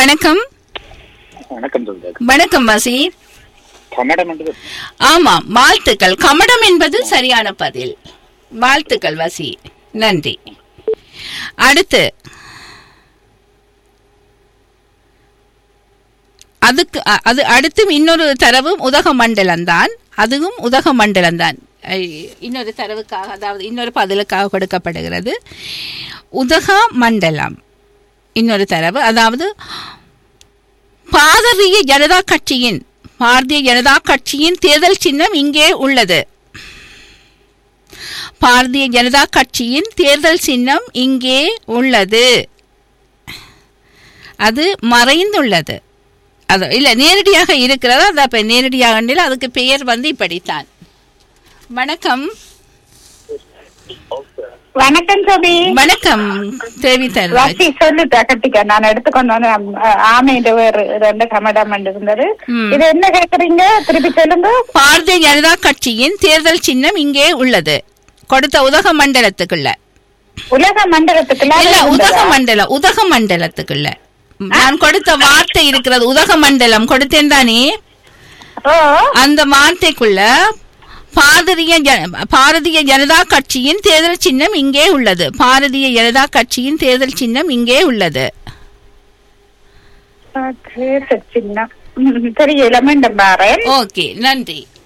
வணக்கம் வணக்கம் சொல்றது வணக்கம் வசி கன்னடம் என்று ஆமாம் வாழ்த்துக்கள் கமடம் என்பது சரியான பதில் வாழ்த்துக்கள் வசி நன்றி அடுத்து அதுக்கு அ- அது அடுத்து இன்னொரு தரவு உதகமண்டலம் தான் அதுவும் உதகமண்டலம் தான் இன்னொரு தரவுக்காக அதாவது இன்னொரு பதிலுக்காக கொடுக்கப்படுகிறது உதக மண்டலம் இன்னொரு தரவு அதாவது பாரதிய ஜனதா கட்சியின் பாரதிய ஜனதா கட்சியின் தேர்தல் சின்னம் இங்கே உள்ளது பாரதிய ஜனதா கட்சியின் தேர்தல் சின்னம் இங்கே உள்ளது அது மறைந்துள்ளது அது இல்லை நேரடியாக இருக்கிறதா அது அப்போ நேரடியாக இல்லை, அதுக்கு பெயர் வந்து இப்படித்தான் வணக்கம் வணக்கம் சோபி வணக்கம் தேவி தருண் வசி சொல்லு கட்டிக்க நான் எடுத்துக்கொண்டு வந்து ஆமையில வேறு ரெண்டு கமடம் இருந்தது ம். இது என்ன கேக்குறீங்க திருப்பி சொல்லுங்க பாரதிய ஜனதா கட்சியின் தேர்தல் சின்னம் இங்கே உள்ளது கொடுத்த உதக மண்டலத்துக்குள்ள உலக மண்டலத்துக்குள்ள இல்ல உதக மண்டலம் உதக மண்டலத்துக்குள்ள நான் கொடுத்த வார்த்தை இருக்கிறது உதக மண்டலம் கொடுத்தேன் தானே ஓ அந்த வார்த்தைக்குள்ள பாரதிய ஜன- பாரதிய ஜனதா கட்சியின் தேர்தல் சின்னம் இங்கே உள்ளது பாரதிய ஜனதா கட்சியின் தேர்தல் சின்னம் இங்கே உள்ளது கேட்டு சின்ன தெரியல மீண்டும் பாரு ஓகே நன்றி